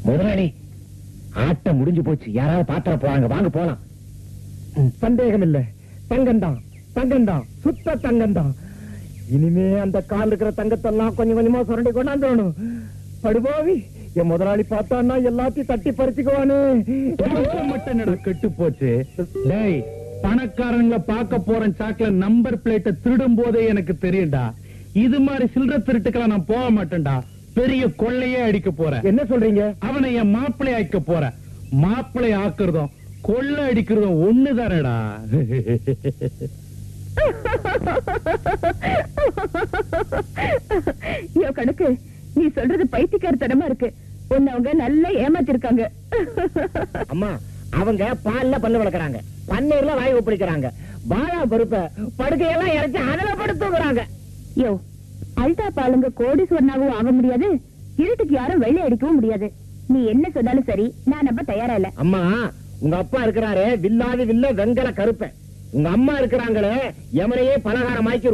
முதலாளி ஆட்டம் முடிஞ்சு போச்சு யாராவது பாத்திர போறாங்க வாங்க போலாம் சந்தேகம் இல்ல தங்கம்தான் தங்கம்தான் சுத்த தங்கம்தான் இனிமே அந்த கால் இருக்கிற தங்கத்தெல்லாம் கொஞ்சம் கொஞ்சமா சுரண்டி கொண்டாந்துடணும் படுபாவி என் முதலாளி பார்த்தான்னா எல்லாத்தையும் தட்டி பறிச்சுக்குவானே மட்டும் என்னடா கெட்டு போச்சு டேய் பணக்காரங்களை பார்க்க போறேன் சாக்குல நம்பர் பிளேட்டை திருடும் போதே எனக்கு தெரியும்டா இது மாதிரி சில்லற திருட்டுக்கெல்லாம் நான் போக மாட்டேன்டா பெரிய கொள்ளையே அடிக்க போறேன் என்ன சொல்றீங்க அவனை என் மாப்பிளை ஆக்க போறேன் மாப்பிளை ஆக்குறதும் கொள்ளை அடிக்கிறதும் ஒண்ணுதானடா ஐயோ கணக்கு நீ சொல்றது பைத்தியக்காரத்தனமா இருக்கு உன்னை அவங்க நல்லா ஏமாத்திருக்காங்க அம்மா அவங்க பால்ல பல்லு வளர்க்கறாங்க பன்னீர்ல வாய் ஒப்படைக்கிறாங்க பாலா பருப்ப படுக்கையெல்லாம் இறச்சி அதுல படுத்து தூக்குறாங்க யோ அல்டா பாலுங்க கோடீஸ்வரனாகவும் ஆக முடியாது இருட்டுக்கு யாரும் வெள்ளை அடிக்கவும் முடியாது நீ என்ன சொன்னாலும் சரி நான் நம்ப தயாரா இல்ல அம்மா உங்க அப்பா இருக்கிறாரு வில்லாதி வில்ல வெங்கல கருப்பன் உங்க அம்மா இருக்கிறாங்களே எமனையே பலகாரமாக்கி